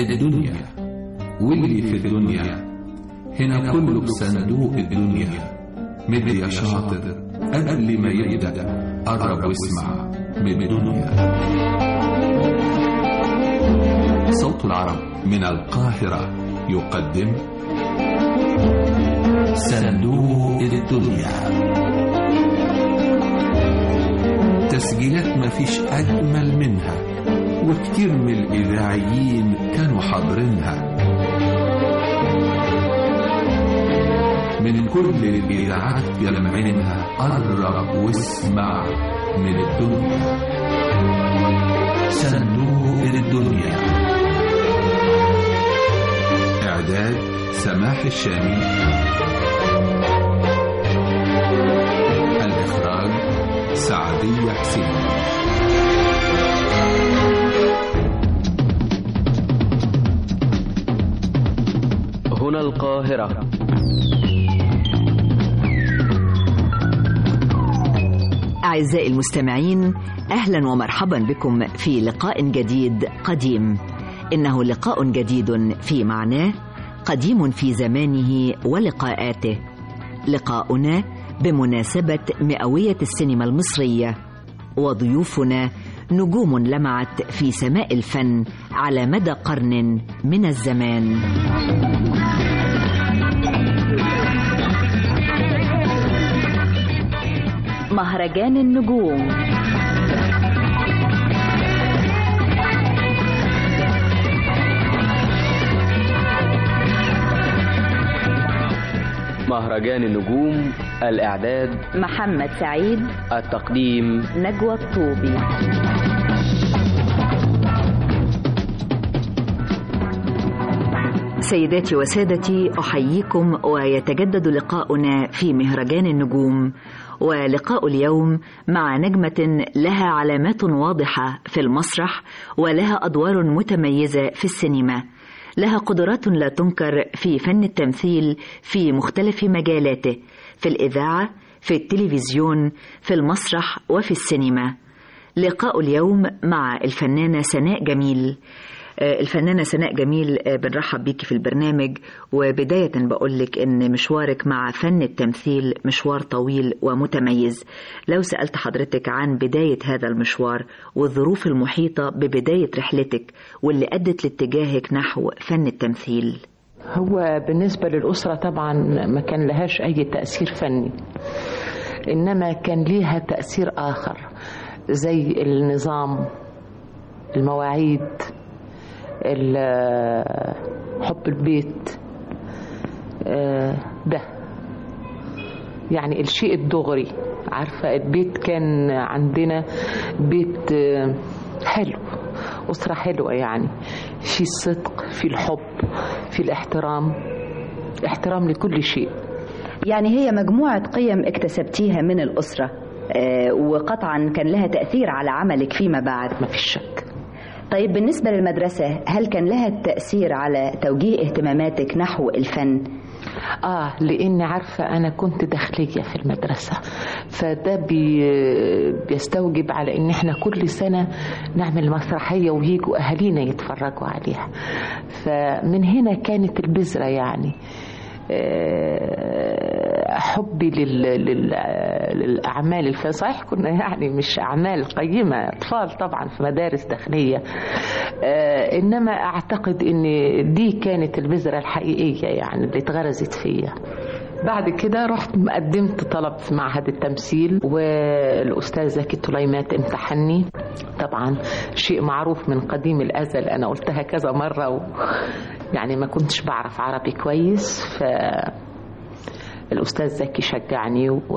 الدنيا واللي في الدنيا هنا كله بصندوق الدنيا مد يا شاطر قبل ما يبدأ قرب واسمع من الدنيا صوت العرب من القاهرة يقدم صندوق الدنيا تسجيلات مفيش أجمل منها وكتير من الإذاعيين كانوا حاضرينها من كل الإذاعات يلمعينها قرب واسمع من الدنيا صندوق الدنيا إعداد سماح الشامي الإخراج سعدية حسين هنا القاهرة أعزائي المستمعين أهلا ومرحبا بكم في لقاء جديد قديم إنه لقاء جديد في معناه قديم في زمانه ولقاءاته لقاؤنا بمناسبة مئوية السينما المصرية وضيوفنا نجوم لمعت في سماء الفن على مدى قرن من الزمان مهرجان النجوم مهرجان النجوم الإعداد محمد سعيد التقديم نجوى الطوبي سيداتي وسادتي احييكم ويتجدد لقاؤنا في مهرجان النجوم ولقاء اليوم مع نجمه لها علامات واضحه في المسرح ولها ادوار متميزه في السينما لها قدرات لا تنكر في فن التمثيل في مختلف مجالاته في الاذاعه في التلفزيون في المسرح وفي السينما لقاء اليوم مع الفنانه سناء جميل الفنانة سناء جميل بنرحب بيكي في البرنامج وبداية بقولك إن مشوارك مع فن التمثيل مشوار طويل ومتميز لو سألت حضرتك عن بداية هذا المشوار والظروف المحيطة ببداية رحلتك واللي أدت لاتجاهك نحو فن التمثيل هو بالنسبة للأسرة طبعا ما كان لهاش أي تأثير فني إنما كان ليها تأثير آخر زي النظام المواعيد حب البيت ده يعني الشيء الدغري عارفة البيت كان عندنا بيت حلو أسرة حلوة يعني في الصدق في الحب في الاحترام احترام لكل شيء يعني هي مجموعة قيم اكتسبتيها من الأسرة وقطعا كان لها تأثير على عملك فيما بعد ما في شك طيب بالنسبة للمدرسة هل كان لها تأثير على توجيه اهتماماتك نحو الفن؟ آه لأن عارفة أنا كنت داخلية في المدرسة فده بي بيستوجب على إن إحنا كل سنة نعمل مسرحية ويجوا أهالينا يتفرجوا عليها فمن هنا كانت البذرة يعني حبي لل... لل... للأعمال الفن صحيح كنا يعني مش أعمال قيمة أطفال طبعا في مدارس داخلية إنما أعتقد إن دي كانت البذرة الحقيقية يعني اللي اتغرزت فيا بعد كده رحت قدمت طلب في معهد التمثيل والأستاذ زكي طليمات امتحني طبعا شيء معروف من قديم الأزل أنا قلتها كذا مرة و يعني ما كنتش بعرف عربي كويس ف الأستاذ زكي شجعني و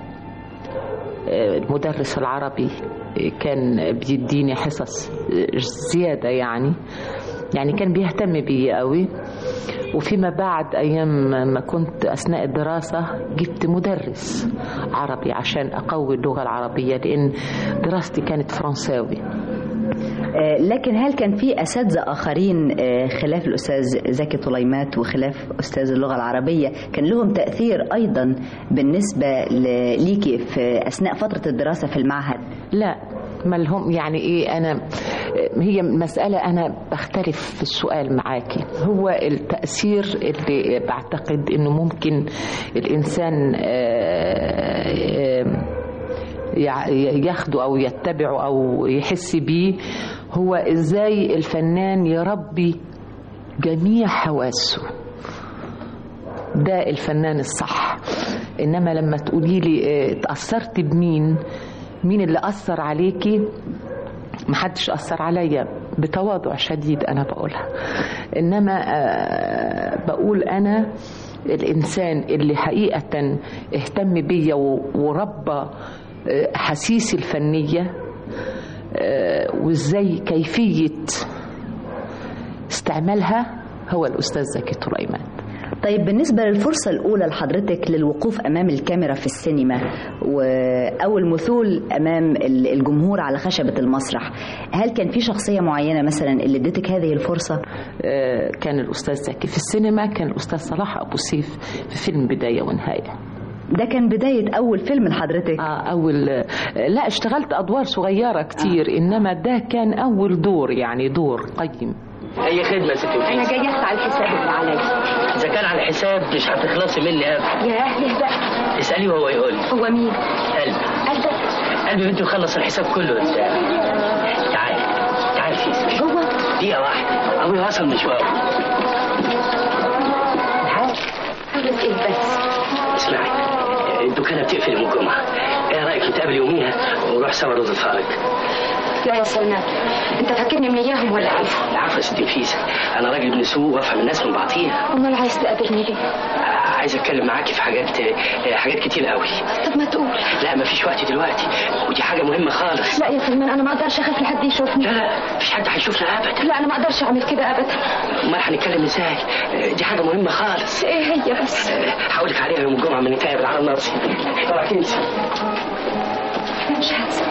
المدرس العربي كان بيديني حصص زيادة يعني يعني كان بيهتم بي قوي وفيما بعد أيام ما كنت أثناء الدراسة جبت مدرس عربي عشان أقوي اللغة العربية لأن دراستي كانت فرنساوي لكن هل كان في اساتذه اخرين خلاف الاستاذ زكي طليمات وخلاف استاذ اللغه العربيه كان لهم تاثير ايضا بالنسبه ليكي في اثناء فتره الدراسه في المعهد لا ما لهم يعني ايه انا هي مسألة أنا بختلف في السؤال معاكي هو التأثير اللي بعتقد إنه ممكن الإنسان آه، آه، يع- ياخده أو يتبعه أو يحس بيه هو إزاي الفنان يربي جميع حواسه ده الفنان الصح انما لما تقولي لي اه، اتاثرت بمين مين اللي اثر عليكي محدش اثر عليا بتواضع شديد انا بقولها انما آه، بقول انا الانسان اللي حقيقه اهتم بيا و- وربى آه، احاسيسي الفنيه آه، وازاي كيفيه استعمالها هو الاستاذ زكي طليمان طيب بالنسبة للفرصة الأولى لحضرتك للوقوف أمام الكاميرا في السينما و... أو المثول أمام ال- الجمهور على خشبة المسرح هل كان في شخصية معينة مثلا اللي ادتك هذه الفرصة؟ آه، كان الأستاذ زكي في السينما كان الأستاذ صلاح أبو سيف في فيلم بداية ونهاية ده كان بداية أول فيلم لحضرتك آه أول آه، لا اشتغلت أدوار صغيرة كتير إنما ده كان أول دور يعني دور قيم اي خدمه ست انا وفيس جاي ادفع الحساب اللي عليا اذا كان على الحساب مش هتخلصي مني ابدا يا اهلي بقى اساليه وهو يقول لي هو مين قلبي قلبك قلبي بنتي مخلص الحساب كله قدام تعالي تعالي فيس جوه دقيقه واحده ابوي وصل مشوار قلبك ايه بس اسمعي الدكانه بتقفل يوم الجمعه ايه رايك نتقابل يوميها ونروح سوا روز الفارق لا يا سلمان انت فاكرني من اياهم ولا ايه عارفه يا ست نفيسه انا راجل ابن سوق وافهم الناس من بعضيها امال عايز تقابلني ليه عايز اتكلم معاكي في حاجات حاجات كتير قوي طب ما تقول لا مفيش وقت دلوقتي ودي حاجه مهمه خالص لا يا سلمان انا ما اقدرش اخاف لحد يشوفني لا لا مفيش حد هيشوفنا ابدا لا انا ما اقدرش اعمل كده ابدا امال هنتكلم ازاي دي حاجه مهمه خالص ايه هي بس هقول لك عليها يوم الجمعه من نتقابل على الناصي طبعا تنسي مش هنسى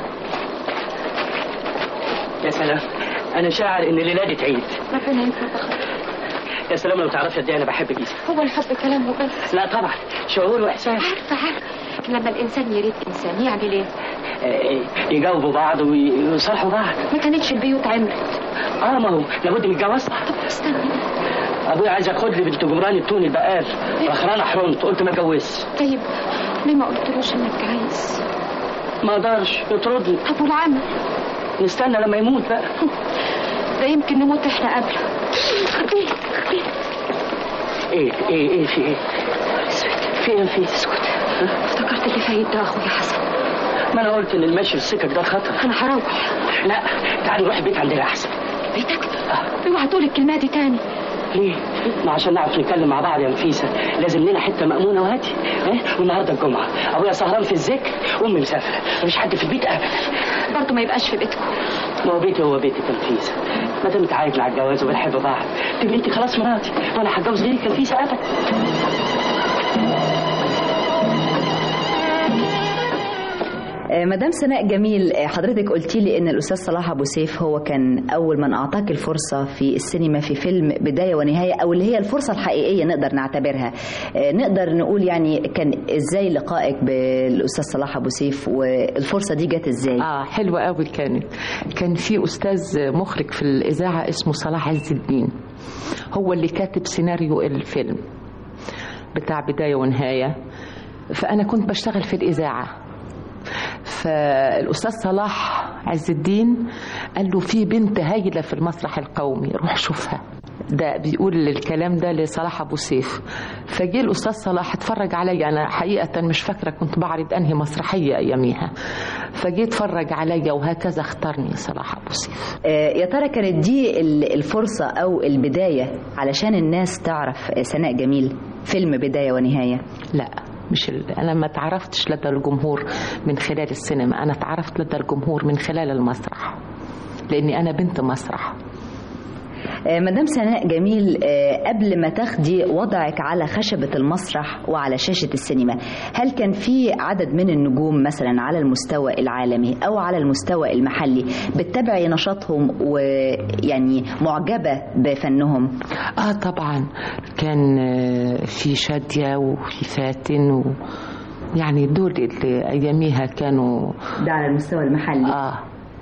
يا سلام انا شاعر ان الليله دي تعيد ربنا ينفع يا سلام لو تعرفي قد ايه انا بحبك إيه. هو الحب كلام وبس لا طبعا شعور واحساس عارفه عارفه لما الانسان يريد انسان يعمل ايه آه، يجاوبوا بعض ويصالحوا بعض ما كانتش البيوت عمرت اه ما هو لابد من الجواز طب استنى ابويا عايز ياخد لي بنت جبران التوني البقال رخرانه حرمت قلت ما اتجوزش طيب ليه ما قلتلوش انك عايز ما اقدرش يطردني طب والعمل نستنى لما يموت بقى ده يمكن نموت احنا قبله ايه ايه ايه في ايه في ايه في اسكت افتكرت اللي فايت ده اخويا حسن ما انا قلت ان المشي في السكك ده خطر انا هروح لا تعالي نروح البيت عندنا احسن بيتك اوعى تقول الكلمه دي تاني ليه؟ ما عشان نعرف نتكلم مع بعض يا نفيسه لازم لنا حته مامونه وهاديه ها والنهارده الجمعه ابويا سهران في الذكر وامي مسافره مفيش حد في البيت ابدا برضه ما يبقاش في بيتكم ما هو بيتي هو بيتك يا نفيسه ما دام اتعايدنا على الجواز وبنحب بعض تبقى انت خلاص مراتي وانا هتجوز غيرك يا نفيسه ابدا آه، مدام سناء جميل آه، حضرتك قلتي لي ان الاستاذ صلاح ابو سيف هو كان اول من اعطاك الفرصه في السينما في فيلم بدايه ونهايه او اللي هي الفرصه الحقيقيه نقدر نعتبرها آه، نقدر نقول يعني كان ازاي لقائك بالاستاذ صلاح ابو سيف والفرصه دي جت ازاي اه حلوة قوي كانت كان في أستاذ مخرج في الإذاعة اسمه صلاح عز الدين هو اللي كاتب سيناريو الفيلم بتاع بداية ونهاية فأنا كنت بشتغل في الإذاعة فالأستاذ صلاح عز الدين قال له في بنت هايلة في المسرح القومي روح شوفها ده بيقول الكلام ده لصلاح ابو سيف فجه الاستاذ صلاح اتفرج عليا انا حقيقه مش فاكره كنت بعرض انهي مسرحيه اياميها فجه اتفرج عليا وهكذا اختارني صلاح ابو سيف آه، يا ترى كانت دي ال- الفرصه او البدايه علشان الناس تعرف آه، سناء جميل فيلم بدايه ونهايه لا مش ال... انا ما تعرفتش لدى الجمهور من خلال السينما انا تعرفت لدى الجمهور من خلال المسرح لاني انا بنت مسرح آه، مدام سناء جميل آه، قبل ما تاخدي وضعك على خشبة المسرح وعلى شاشة السينما هل كان في عدد من النجوم مثلا على المستوى العالمي أو على المستوى المحلي بتتابعي نشاطهم ويعني معجبة بفنهم اه طبعا كان آه، في شادية وفي فاتن و يعني دول اللي اياميها كانوا ده على المستوى المحلي اه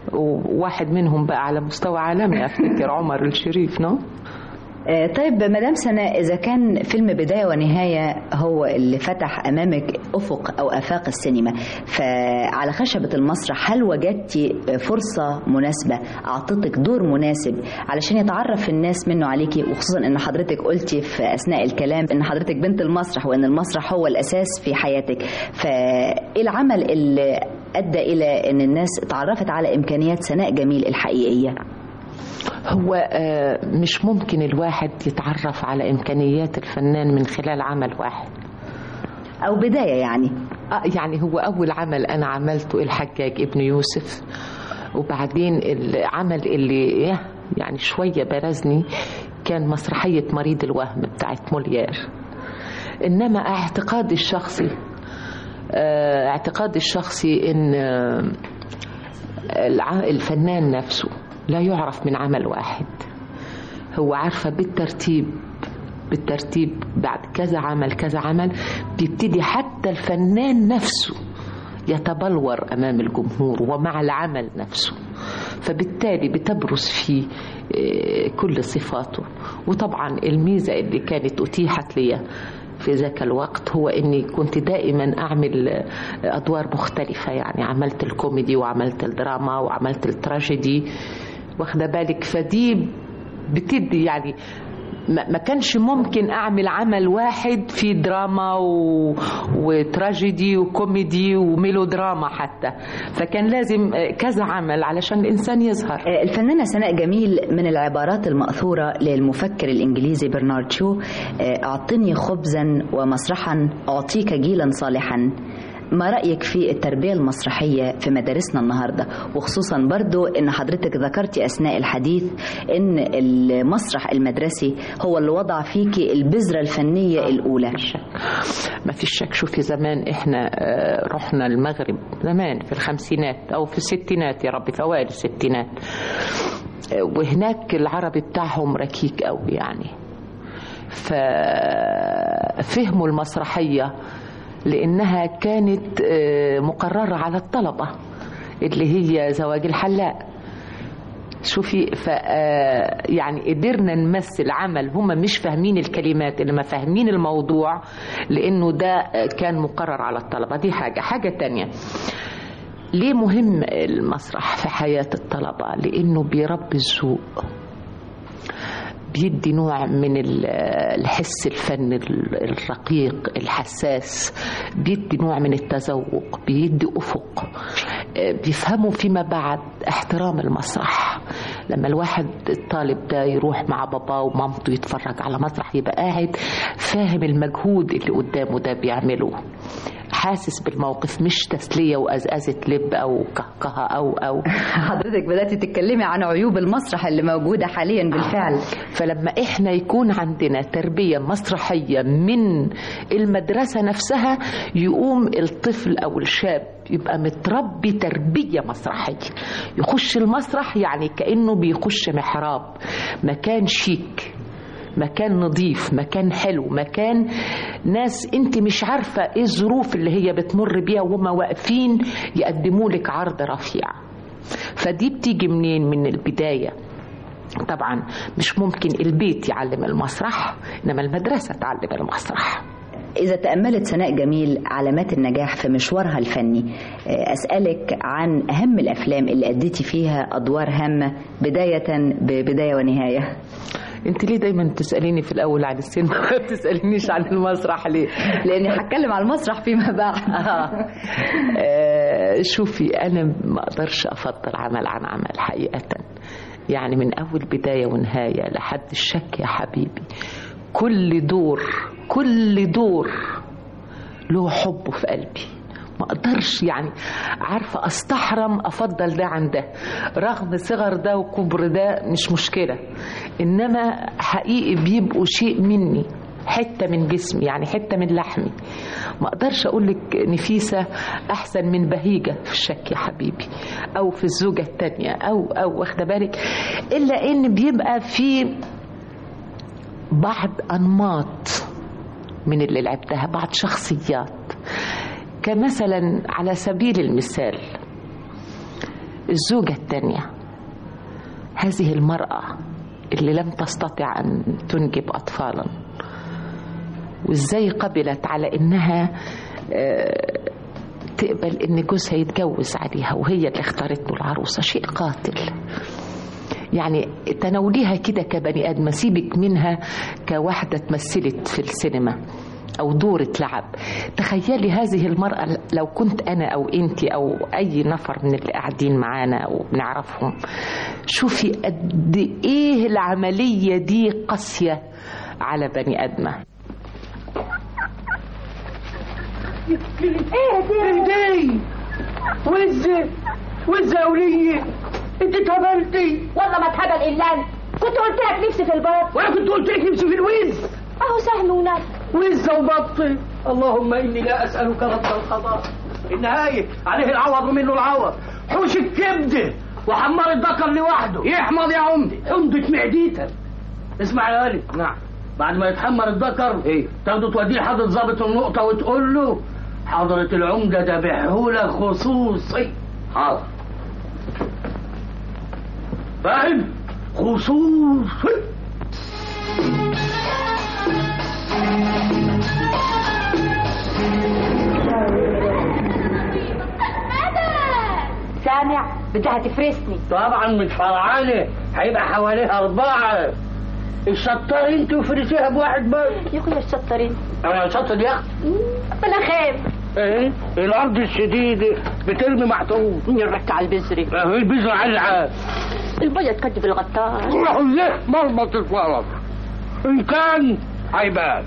وواحد منهم بقى على مستوى عالمي افتكر عمر الشريف نو آه، طيب مدام سناء إذا كان فيلم بداية ونهاية هو اللي فتح أمامك أفق أو آفاق السينما فعلى خشبة المسرح هل وجدتي فرصة مناسبة أعطتك دور مناسب علشان يتعرف الناس منه عليكي وخصوصا أن حضرتك قلتي في أثناء الكلام أن حضرتك بنت المسرح وأن المسرح هو الأساس في حياتك فإيه العمل اللي أدى إلى أن الناس اتعرفت على إمكانيات سناء جميل الحقيقية هو آه، مش ممكن الواحد يتعرف على إمكانيات الفنان من خلال عمل واحد أو بداية يعني آه، يعني هو أول عمل أنا عملته الحجاج ابن يوسف وبعدين العمل اللي يعني شوية برزني كان مسرحية مريض الوهم بتاعت موليير إنما اعتقادي الشخصي آه، اعتقادي الشخصي إن آه، الع- الفنان نفسه لا يعرف من عمل واحد هو عارفة بالترتيب بالترتيب بعد كذا عمل كذا عمل بيبتدي حتى الفنان نفسه يتبلور أمام الجمهور ومع العمل نفسه فبالتالي بتبرز فيه آه، كل صفاته وطبعا الميزة اللي كانت أتيحت لي في ذاك الوقت هو اني كنت دائما اعمل آه، ادوار مختلفه يعني عملت الكوميدي وعملت الدراما وعملت التراجيدي واخده بالك فدي بتدي يعني ما ما كانش ممكن اعمل عمل واحد في دراما و... وتراجيدي وكوميدي وميلودراما حتى فكان لازم آه، كذا عمل علشان الانسان يظهر آه، الفنانة سناء جميل من العبارات المأثورة للمفكر الإنجليزي برنارد شو آه، أعطني خبزا ومسرحا أعطيك جيلا صالحا ما رأيك في التربية المسرحية في مدارسنا النهاردة وخصوصا برضو ان حضرتك ذكرتي أثناء الحديث ان المسرح المدرسي هو اللي وضع فيكي البذرة الفنية الأولى ما فيش شك شوفي زمان احنا آه، رحنا المغرب زمان في الخمسينات او في الستينات يا ربي في اوائل الستينات آه، وهناك العربي بتاعهم ركيك قوي يعني ففهموا المسرحية لانها كانت آه، مقررة على الطلبة اللي هي زواج الحلاق شوفي ف آه، يعني قدرنا نمثل عمل هم مش فاهمين الكلمات انما فاهمين الموضوع لانه ده آه، كان مقرر على الطلبه دي حاجه حاجه تانية ليه مهم المسرح في حياه الطلبه لانه بيربي الذوق بيدي نوع من ال- الحس الفن ال- الرقيق الحساس بيدي نوع من التذوق بيدي أفق آه، بيفهموا فيما بعد احترام المسرح لما الواحد الطالب ده يروح مع باباه ومامته يتفرج على مسرح يبقى قاعد فاهم المجهود اللي قدامه ده بيعمله حاسس بالموقف مش تسلية وأزأزة لب أو كهكهة أو أو حضرتك بدأتي تتكلمي عن عيوب المسرح اللي موجودة حاليا بالفعل فلما احنا يكون عندنا تربية مسرحية من المدرسة نفسها يقوم الطفل او الشاب يبقى متربي تربية مسرحية يخش المسرح يعني كأنه بيخش محراب مكان شيك مكان نظيف مكان حلو مكان ناس انت مش عارفة ايه الظروف اللي هي بتمر بيها وهم واقفين يقدموا لك عرض رفيع فدي بتيجي منين من البدايه طبعا مش ممكن البيت يعلم المسرح انما المدرسه تعلم المسرح إذا تأملت سناء جميل علامات النجاح في مشوارها الفني آه، أسألك عن أهم الأفلام اللي أديتي فيها أدوار هامة بداية ببداية ونهاية انت ليه دايما تساليني في الاول عن السينما ما بتسالينيش عن المسرح ليه لأني هتكلم على المسرح فيما بعد آه، شوفي انا ما اقدرش افضل عمل عن عمل حقيقه يعني من اول بدايه ونهايه لحد الشك يا حبيبي كل دور كل دور له حبه في قلبي ما اقدرش يعني عارفه استحرم افضل ده عن ده رغم صغر ده وكبر ده مش مشكله انما حقيقي بيبقوا شيء مني حته من جسمي يعني حته من لحمي ما اقدرش اقول لك نفيسه احسن من بهيجه في الشك يا حبيبي او في الزوجه التانية او او واخده بالك الا ان بيبقى في بعض انماط من اللي لعبتها بعض شخصيات كمثلا على سبيل المثال الزوجة الثانية هذه المرأة اللي لم تستطع أن تنجب أطفالا وإزاي قبلت على إنها آه، تقبل إن جوزها يتجوز عليها وهي اللي اختارت له العروسة شيء قاتل يعني تناوليها كده كبني ادم سيبك منها كواحده تمثلت في السينما او دور اتلعب تخيلي هذه المراه لو كنت انا او انت او اي نفر من اللي قاعدين معانا او بنعرفهم شوفي قد ايه العمليه دي قاسيه على بني ادمه ايدي وز وز يا ولية انت اتهبلتي والله ما اتهبل الا انت كنت قلت لك نفسي في البط وانا كنت قلت لك نفسي في الوز اهو سهل ونال وز وبطي اللهم اني لا اسالك رد القضاء النهايه عليه العوض ومنه العوض حوش الكبده وحمار الذكر لوحده يحمض يا عمدي حمضة معديتك اسمع يا ولد نعم بعد ما يتحمر الذكر ايه تاخده توديه لحضرة ظابط النقطة وتقول له حضرة العمدة دبحهولك خصوصي حاضر فاهم خصوصي سامع بدها تفرسني طبعا مش فرعانة هيبقى حواليها أربعة الشطار انت وفرسيها بواحد بس يا اخويا الشطرين انا شطر يا اختي بلا خير ايه الارض الشديدة بترمي محطوط نرك على البزري اهي البذرة على العاب البيض كدب الغطاس روحوا ليه مرمط الفرس ان كان هيبان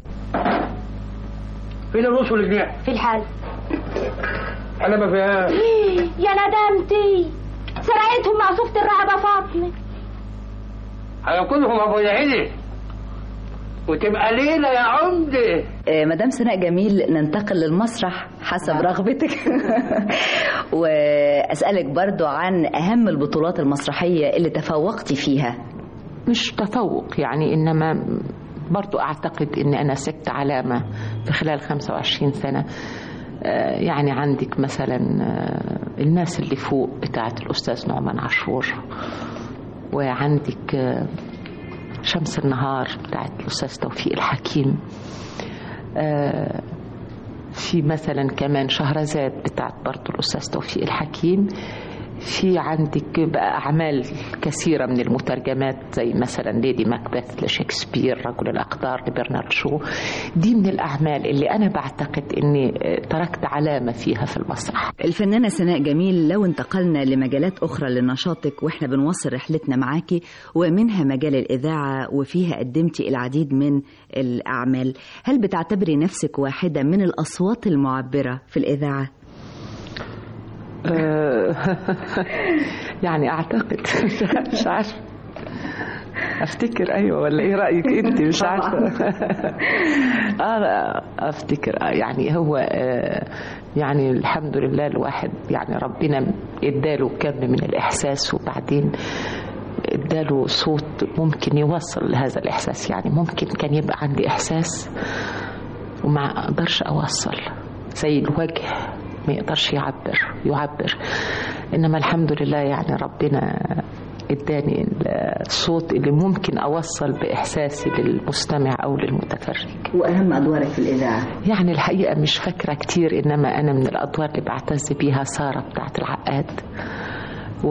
فين الرؤوس والجناح في الحال انا ما فيهاش يا ندمتي سرقتهم مع صفة الرهبة فاطمة هياكلهم ابو العيلة وتبقى ليلة يا عمدة آه، مدام سناء جميل ننتقل للمسرح حسب رغبتك وأسألك برضو عن أهم البطولات المسرحية اللي تفوقتي فيها مش تفوق يعني إنما برضو أعتقد إن أنا سكت علامة في خلال 25 سنة آه، يعني عندك مثلا آه، الناس اللي فوق بتاعت الأستاذ نعمان عاشور وعندك آه، شمس النهار بتاعت الأستاذ توفيق الحكيم آه، في مثلا كمان شهرزاد بتاعت برضو الأستاذ توفيق الحكيم في عندك بقى أعمال كثيرة من المترجمات زي مثلا ليدي ماكبث لشكسبير رجل الأقدار لبرنارد شو دي من الأعمال اللي أنا بعتقد أني آه، تركت علامة فيها في المسرح الفنانة سناء جميل لو انتقلنا لمجالات أخرى لنشاطك وإحنا بنواصل رحلتنا معاكي ومنها مجال الإذاعة وفيها قدمتي العديد من الأعمال هل بتعتبري نفسك واحدة من الأصوات المعبرة في الإذاعة؟ آه، يعني اعتقد مش عارفه افتكر ايوه ولا ايه رايك انت مش عارفه انا افتكر آه، يعني هو آه، يعني الحمد لله الواحد يعني ربنا اداله كم من الاحساس وبعدين اداله صوت ممكن يوصل لهذا الاحساس يعني ممكن كان يبقى عندي احساس وما اقدرش اوصل زي الوجه ما يقدرش يعبر يعبر انما الحمد لله يعني ربنا اداني الصوت اللي ممكن اوصل باحساسي للمستمع او للمتفرج وأهم أدوارك في الإذاعة يعني الحقيقه مش فاكره كتير انما انا من الادوار اللي بعتز بيها ساره بتاعت العقاد و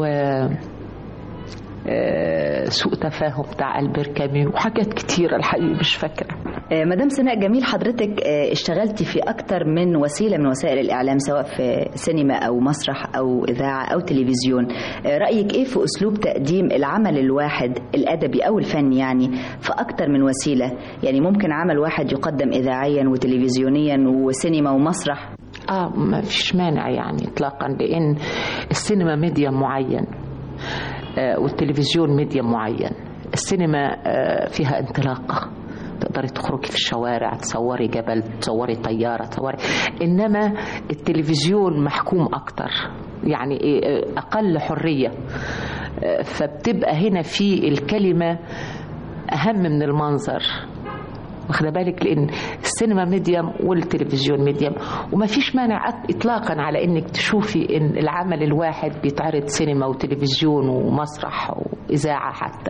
آه، سوء تفاهم بتاع ألبير كامي وحاجات كتيرة الحقيقة مش فاكرة آه، مدام سناء جميل حضرتك آه، اشتغلتي في أكتر من وسيلة من وسائل الإعلام سواء في سينما أو مسرح أو إذاعة أو تلفزيون آه، رأيك إيه في أسلوب تقديم العمل الواحد الأدبي أو الفني يعني في أكتر من وسيلة يعني ممكن عمل واحد يقدم إذاعيا وتلفزيونيا وسينما ومسرح اه ما فيش مانع يعني اطلاقا لان السينما ميديا معين آه والتلفزيون ميديا معين السينما آه فيها انطلاقه تقدري تخرجي في الشوارع تصوري جبل تصوري طياره تصوري انما التلفزيون محكوم اكتر يعني إيه، آه، اقل حريه آه، فبتبقى هنا في الكلمه اهم من المنظر واخده بالك لان السينما ميديم والتلفزيون ميديم وما فيش مانع أط- اطلاقا على انك تشوفي ان العمل الواحد بيتعرض سينما وتلفزيون ومسرح واذاعه حتى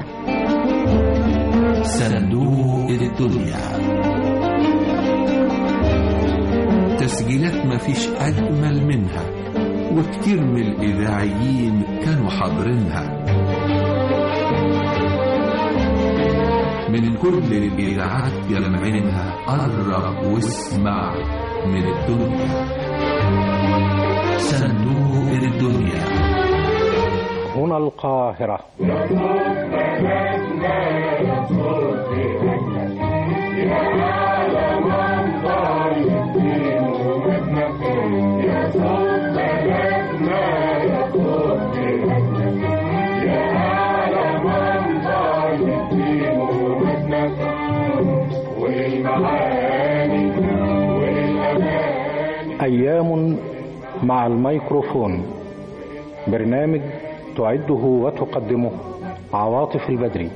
صندوق الدنيا تسجيلات مفيش أجمل منها وكتير من الإذاعيين كانوا حاضرينها من كل الإذاعات يلمعينها قرب واسمع من الدنيا صندوق الدنيا هنا القاهرة أيام مع الميكروفون برنامج تعده وتقدمه عواطف البدري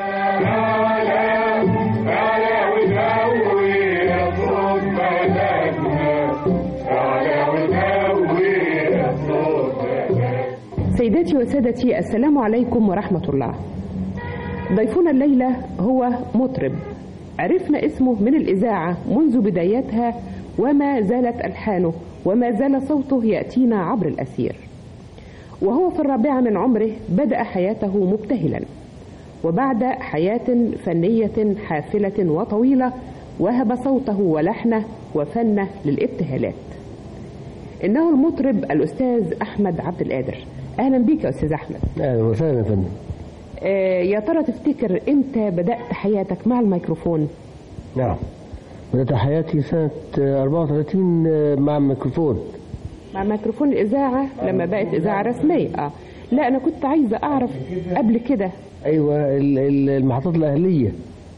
سيداتي وسادتي السلام عليكم ورحمة الله ضيفنا الليلة هو مطرب عرفنا اسمه من الإذاعة منذ بدايتها وما زالت ألحانه وما زال صوته يأتينا عبر الأثير وهو في الرابعة من عمره بدأ حياته مبتهلا وبعد حياة فنية حافلة وطويلة وهب صوته ولحنه وفنه للابتهالات إنه المطرب الأستاذ أحمد عبد القادر أهلا بك يا أستاذ أحمد اهلا وسهلا يا فندم آه، يا ترى تفتكر امتى بدأت حياتك مع الميكروفون نعم بدأت حياتي سنة آه، 34 مع الميكروفون مع ميكروفون الإذاعة لما بقت إذاعة رسمية اه لا أنا كنت عايزة أعرف قبل كده أيوة ال- ال- المحطات الأهلية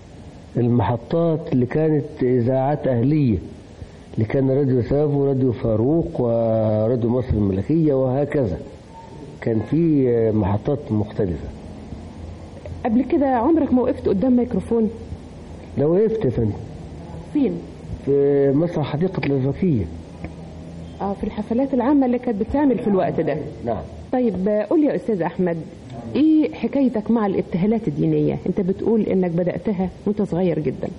المحطات اللي كانت إذاعات أهلية اللي كان راديو ساف وراديو فاروق وراديو مصر الملكية وهكذا كان في آه، محطات مختلفة قبل كده عمرك ما وقفت قدام ميكروفون لو وقفت يا فندم فين في مسرح حديقة الأزبكية اه في الحفلات العامة اللي كانت بتعمل في الوقت ده نعم طيب آه، قول لي يا أستاذ أحمد إيه حكايتك مع الابتهالات الدينية أنت بتقول إنك بدأتها وأنت صغير جدا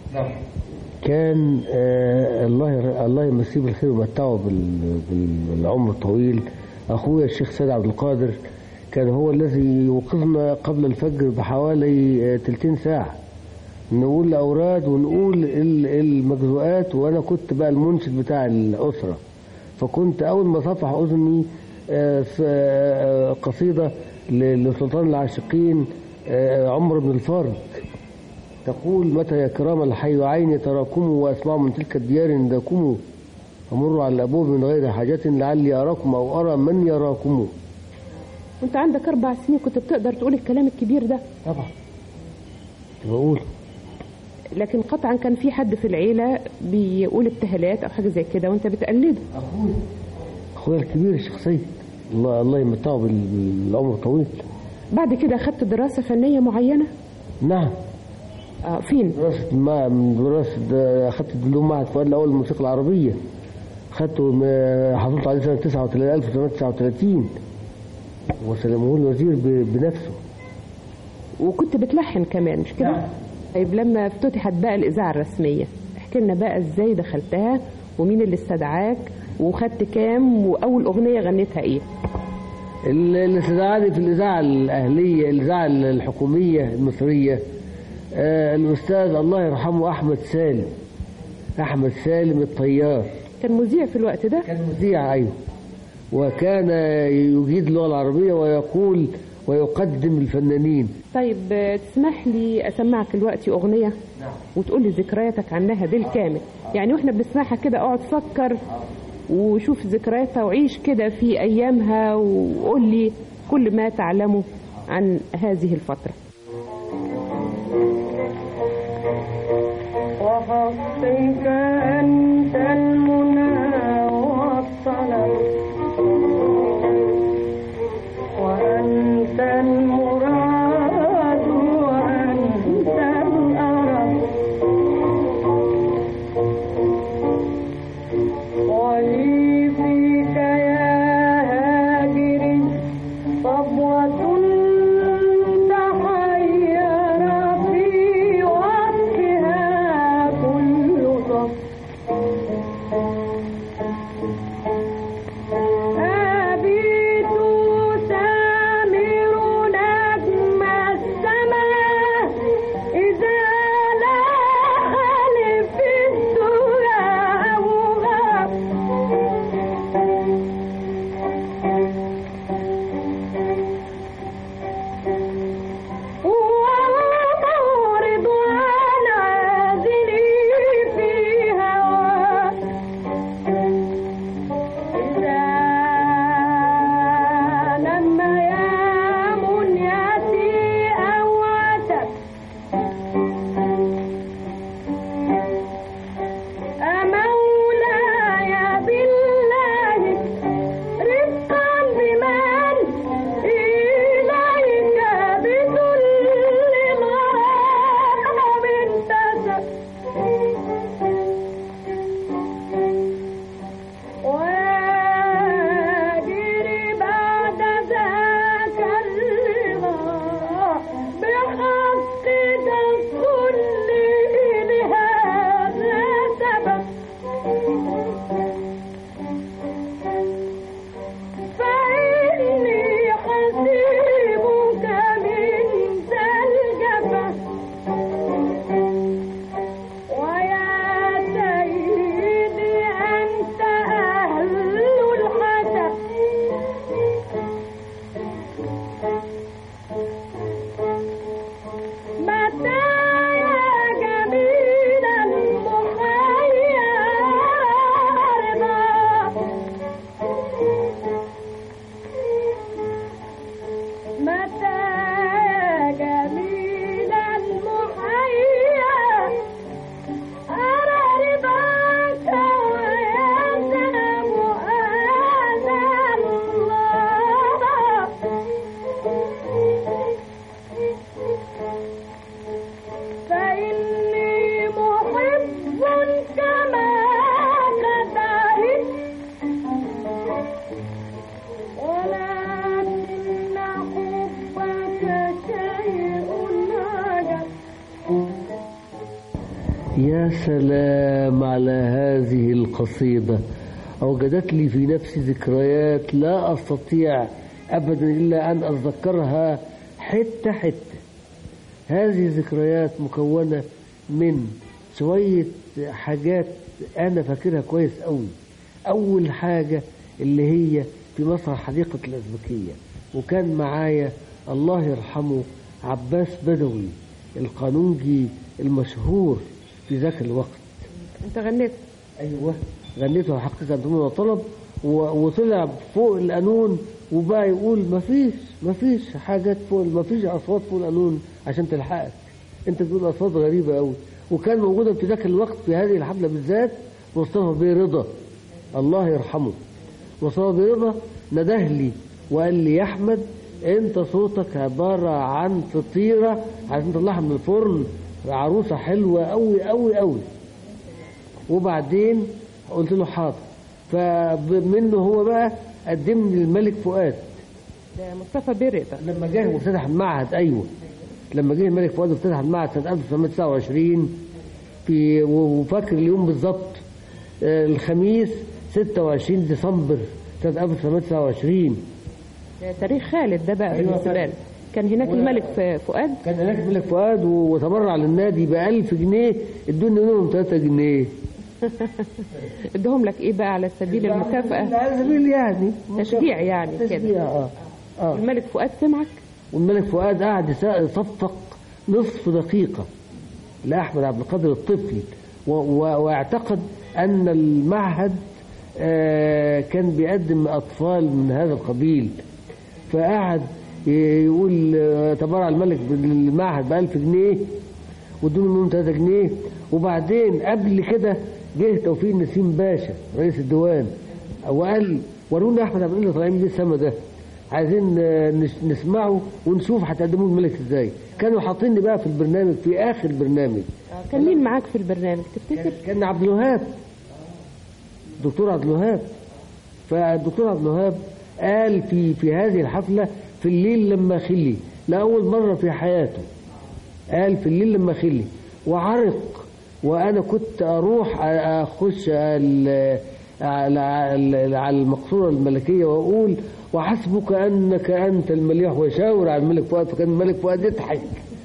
كان آه الله الله يمسيه بالخير ويمتعه بال- بال- بالعمر الطويل اخويا الشيخ سيد عبد القادر كان هو الذي يوقظنا قبل الفجر بحوالي آه، تلتين ساعة نقول الأوراد ونقول ال- المجزوءات وأنا كنت بقى المنشد بتاع الأسرة فكنت أول ما صفح أذني آه، س- آه، قصيدة ل- لسلطان العاشقين آه، عمر بن الفارض تقول متى يا كرام الحي عيني تراكموا واسمعوا من تلك الديار نداكموا امر على الابواب من غير حاجة لعلي اراكم او ارى من يراكم وأنت عندك أربع سنين كنت بتقدر تقول الكلام الكبير ده طبعا بقول لكن قطعا كان في حد في العيلة بيقول ابتهالات أو حاجة زي كده وأنت بتقلده اخويا الكبير الشخصية الله الله يمتعه بال- بالعمر الطويل بعد كده أخدت دراسة فنية معينة نعم آه فين دراسة ما من دراسة ده اخدت دبلوم معهد فؤاد الاول للموسيقى العربية خدته م- حصلت عليه سنة 39 1939 وسلمه لي الوزير ب- بنفسه وكنت بتلحن كمان مش كده طيب لما افتتحت بقى الإذاعة الرسمية احكي لنا بقى ازاي دخلتها ومين اللي استدعاك وخدت كام وأول أغنية غنيتها إيه ال- اللي استدعاني في الإذاعة الأهلية الإذاعة الحكومية المصرية آه، الأستاذ الله يرحمه أحمد سالم أحمد سالم الطيار كان مذيع في الوقت ده كان مذيع أيوه وكان يجيد اللغة العربية ويقول ويقدم الفنانين طيب آه، تسمح لي أسمعك دلوقتي أغنية وتقول لي ذكرياتك عنها بالكامل يعني واحنا بنسمعها كده اقعد فكر وشوف ذكرياتها وعيش كده في أيامها وقول لي كل ما تعلمه عن هذه الفترة وحصيك أنت المنى والطلب وأنت المراد وأنت الأرب يا سلام على هذه القصيدة أوجدت لي في نفسي ذكريات لا أستطيع أبدا إلا أن أتذكرها حتة حتة هذه الذكريات مكونة من شوية حاجات أنا فاكرها كويس أوي أول حاجة اللي هي في مسرح حديقة الأزبكية وكان معايا الله يرحمه عباس بدوي القانونجي المشهور في ذاك الوقت انت غنيت ايوه غنيته حقيقه دون طلب و- وطلع فوق القانون وبقى يقول مفيش مفيش حاجات فوق مفيش اصوات فوق القانون عشان تلحقك انت بتقول اصوات غريبه قوي وكان موجودا في ذاك الوقت في هذه الحفله بالذات مصطفى بيه رضا الله يرحمه مصطفى بيه رضا نده لي وقال لي يا احمد انت صوتك عباره عن فطيره عشان تطلعها من الفرن عروسه حلوه قوي قوي قوي وبعدين قلت له حاضر فمنه هو بقى قدمني للملك فؤاد ده مصطفى بيريتا لما جه وافتتح المعهد ايوه لما جه الملك فؤاد وافتتح المعهد سنه 1929 في وفاكر اليوم بالظبط آه، الخميس 26 ديسمبر سنه 1929 ده تاريخ خالد ده بقى أيوة بالنسبه فعلا. لك كان هناك و- الملك ف- فؤاد كان هناك الملك فؤاد وتبرع للنادي ب 1000 جنيه ادوني منهم 3 جنيه ادهم لك ايه بقى على سبيل المكافأة على سبيل يعني تشجيع يعني تشجيع كده اه اه الملك فؤاد سمعك والملك فؤاد قعد يس- يصفق نصف دقيقة لأحمد عبد القادر الطفل و- و- واعتقد أن المعهد آه، كان بيقدم أطفال من هذا القبيل فقعد ي- يقول آه، تبرع الملك بالمعهد بألف جنيه وادوني منهم 3 جنيه وبعدين قبل كده جه توفيق نسيم باشا رئيس الديوان وقال ورونا احمد عبد الله طالعين بيه السما ده عايزين آه، نس- نسمعه ونشوف هتقدموه الملك ازاي كانوا حاطيني بقى في البرنامج في اخر برنامج كان مين معاك في البرنامج تفتكر كان عبد الوهاب دكتور عبد الوهاب فالدكتور عبد الوهاب قال في في هذه الحفله في الليل لما خلي لاول مره في حياته قال في الليل لما خلي وعرق وانا كنت اروح اخش ال- على على على المقصوره الملكيه واقول وحسبك انك انت المليح ويشاور على الملك فؤاد فكان الملك فؤاد يضحك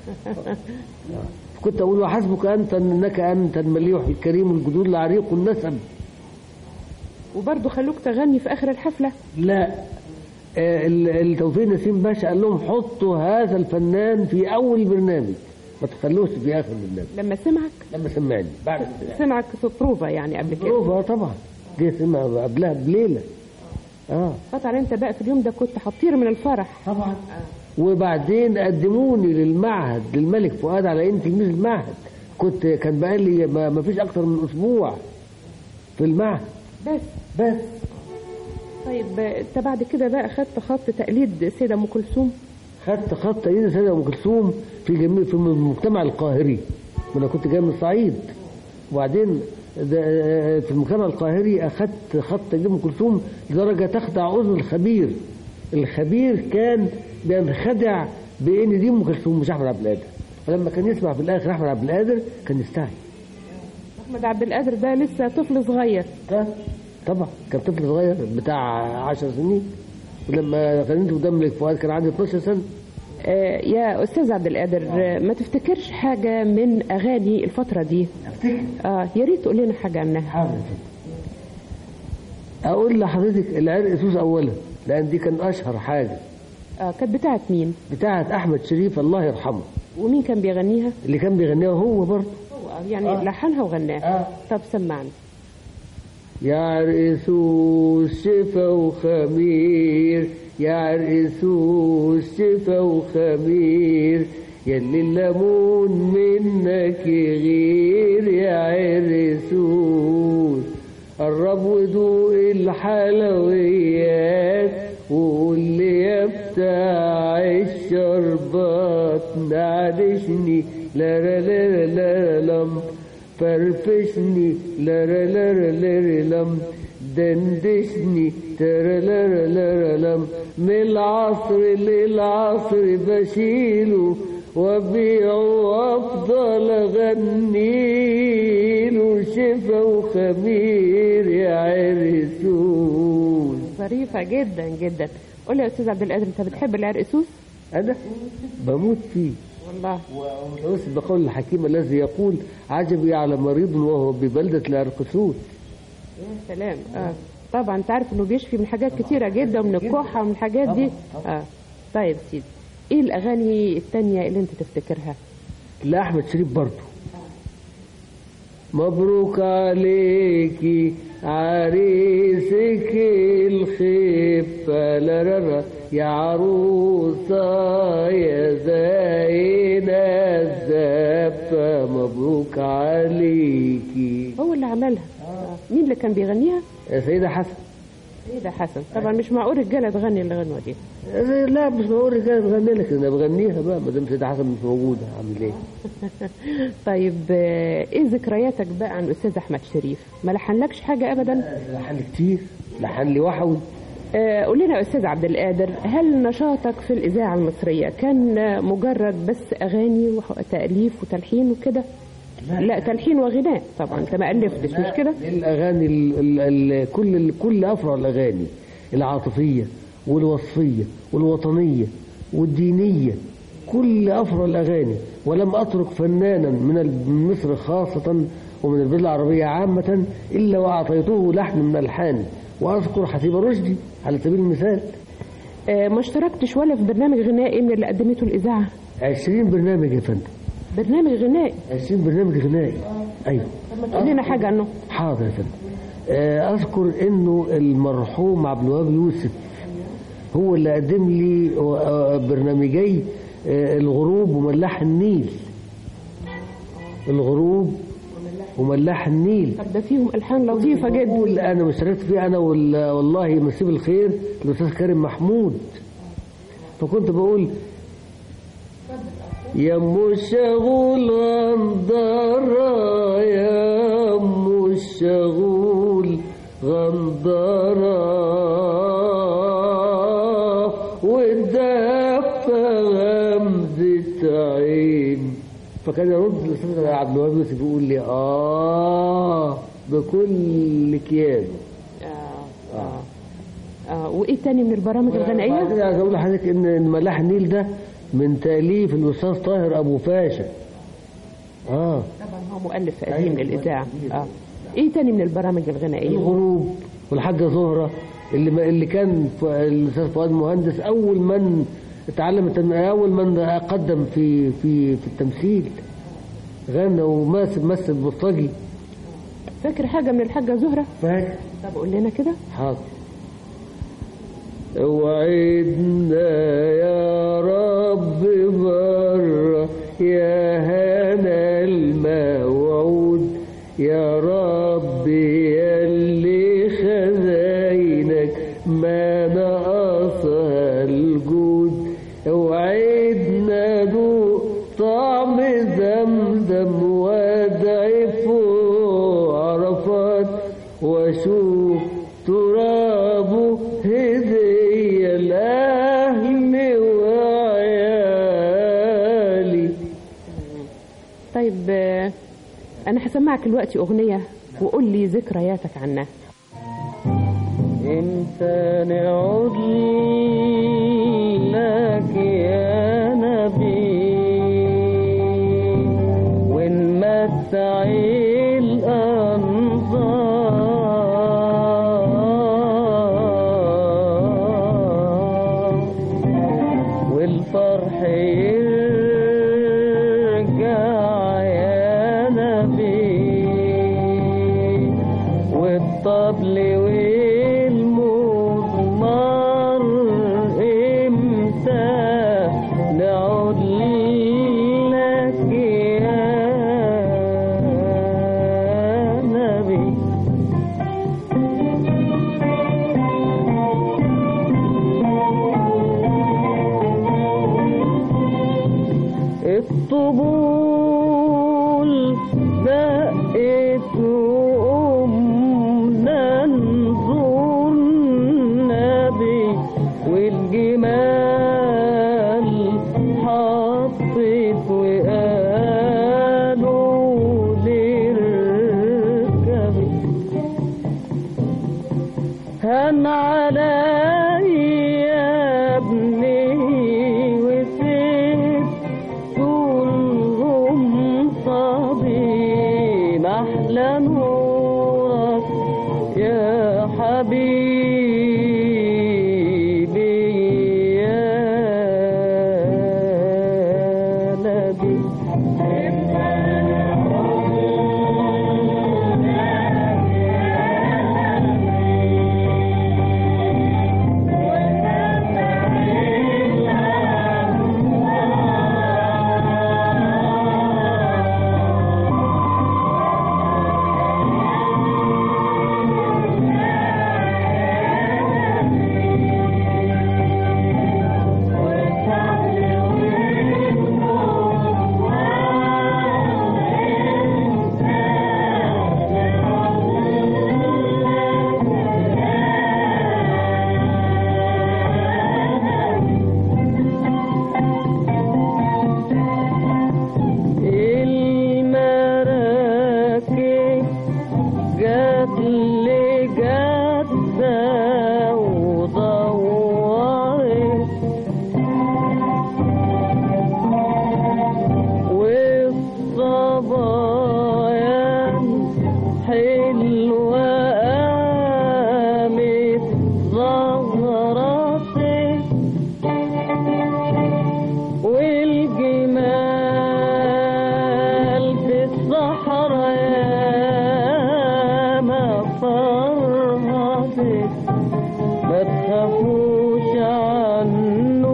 كنت اقول وحسبك انت انك انت المليح الكريم الجدود العريق النسب وبرضه خلوك تغني في اخر الحفلة لا آه، ال- التوفيق نسيم باشا قال لهم حطوا هذا الفنان في اول برنامج ما تخلوش في اخر برنامج لما سمعك لما سمعني بعد سمعك في بروفا يعني قبل كده بروفا طبعا جه سمع قبلها بليله اه قطع انت بقى في اليوم ده كنت هتطير من الفرح طبعا وبعدين قدموني للمعهد للملك فؤاد على اني تلميذ المعهد كنت كان بقالي ما ما فيش اكتر من اسبوع في المعهد بس بس طيب انت بعد كده بقى خدت خط تقليد سيدة ام كلثوم خدت خط تأييد سيدة أم كلثوم في جميع في المجتمع القاهري وأنا كنت جاي من الصعيد وبعدين ده- في المجتمع القاهري أخدت خط تأييد أم كلثوم لدرجة تخدع أذن الخبير الخبير كان بينخدع بإن دي أم كلثوم مش أحمد عبد القادر فلما كان يسمع في الآخر أحمد عبد القادر كان يستعي احمد عبد القادر ده لسه طفل صغير ده طبعا كان طفل صغير بتاع 10 سنين ولما غنيت قدام ملك فؤاد كان عندي 12 سنه آه، يا استاذ عبد القادر آه، ما تفتكرش حاجه من اغاني الفتره دي افتكر اه يا ريت تقول لنا حاجه عنها حاضر اقول لحضرتك العرق سوس اولا لان دي كان اشهر حاجه اه كانت بتاعت مين بتاعه احمد شريف الله يرحمه ومين كان بيغنيها اللي كان بيغنيها هو برضه هو يعني آه. لحنها وغناها آه. طب سمعنا يا عرقسوس شفا وخمير يا عرقسوس شفا وخمير يلي الليمون منك يغير يا عرقسوس قرب ودوق الحلويات وقول لي يا بتاع الشربات نعدشني لا لا لا لا لم فرفشني لا لا لا لا لم دندشني ترى لا لا لم من العصر للعصر بشيله وابيعه وافضل اغنيه وشفا وخمير يا عرسوس ظريفة جدا جدا قول لي يا أستاذ عبد القادر أنت بتحب العرقسوس؟ أنا بموت فيه والله ومتوسط بقول الحكيم الذي يقول عجبي على مريض وهو ببلدة العرقسوس يا سلام اه طبعا انت عارف انه بيشفي من حاجات كتيرة جدا ومن الكحة ومن الحاجات دي اه طيب سيدي ايه الاغاني التانية اللي انت تفتكرها لأحمد شريف برضه مبروك عليكي عريسك الخفة لررة يا عروسة يا زينة الزفة مبروك عليكي هو اللي عملها آه. مين اللي كان بيغنيها يا سيدة حسن سيدة حسن طبعا مش معقول رجالة تغني الغنوة دي لا مش بقول رجاله تغني لك انا بغنيها بقى ما دام سيدة حسن مش موجودة اعمل ايه طيب آه، ايه ذكرياتك بقى عن الاستاذ احمد شريف ما لحنلكش حاجة ابدا لحن كتير لحن لي وحوي آه، قول لنا يا استاذ عبد القادر هل نشاطك في الاذاعه المصريه كان آه، مجرد بس اغاني وتاليف وتلحين وكده لا تلحين وغناء طبعا انت ما الفتش مش كده الاغاني ال ال ال كل ال كل افرع الاغاني العاطفيه والوصفيه والوطنيه والدينيه كل افرع الاغاني ولم اترك فنانا من ال- من مصر خاصه ومن البلاد العربيه عامه الا واعطيته لحن من الحاني واذكر حسيب رشدي على سبيل المثال آه، ما اشتركتش ولا في برنامج غنائي من اللي قدمته الاذاعه 20 برنامج يا فندم برنامج غنائي 20 برنامج غنائي ايوه قول لنا حاجه عنه حاضر يا فندم آه، اذكر انه المرحوم عبد الوهاب يوسف هو اللي قدم لي آه، برنامجي آه، الغروب وملاح النيل الغروب وملاح النيل طب ده فيهم الحان لطيفه جدا بقول انا مشتركت فيه انا وال- والله مسيب الخير الاستاذ كريم محمود فكنت بقول يا ام الشغول غندرة يا ام الشغول غندرة والدفة غمزة عين فكان يرد الاستاذ عبد الوهاب يوسف يقول لي اه بكل كيان آه. آه. آه. وايه تاني من البرامج الغنائيه بعدين عايز اقول لحضرتك ان إن ملاح النيل ده من تاليف الاستاذ طاهر ابو فاشا اه طبعا هو مؤلف قديم للاذاعه اه ايه تاني من البرامج الغنائيه الغروب والحاجه زهره اللي ما اللي كان ف- الاستاذ فؤاد مهندس اول من اتعلم التم... اول من قدم في في في التمثيل غنى ومثل مثل بوسطجي فاكر حاجه من الحاجه زهره فاكر طب قول لنا كده حاضر وعدنا يا رب مرة يا هنا الموعود يا رب يلي خزاينك ما نقصها الجود وعدنا ذوق طعم زمزم وادعي فوق عرفات واشوف ترابه هدية لأهلي وعيالي طيب آه، انا هسمعك دلوقتي اغنيه وقول لي ذكرياتك عنها امتى نعود لك يا نبي ونمتع الأنظار والفرح يرجع يا نبي والطبل والمزمار امتى نعود لك يا نبي الطبول دقت وقمنا نزور النبي والجمال حطت وقالوا للرجال المراكب جت لجدة ودورت والصبايا حلوة قامت ظهرت والجمال في الصحراء ياما فرهدت ما تخافوش عنه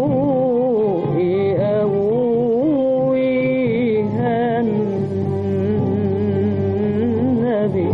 يقويها النبي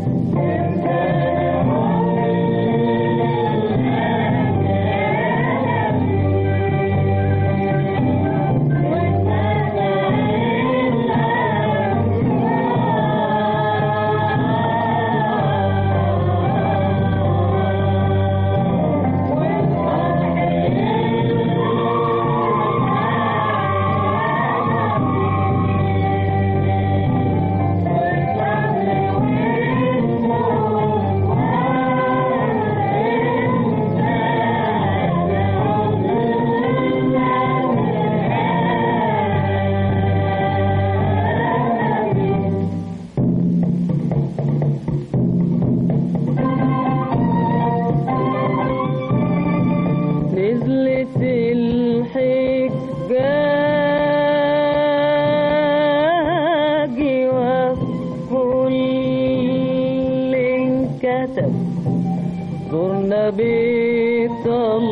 نزلت الحجاج وكل انكتب زرنا بيت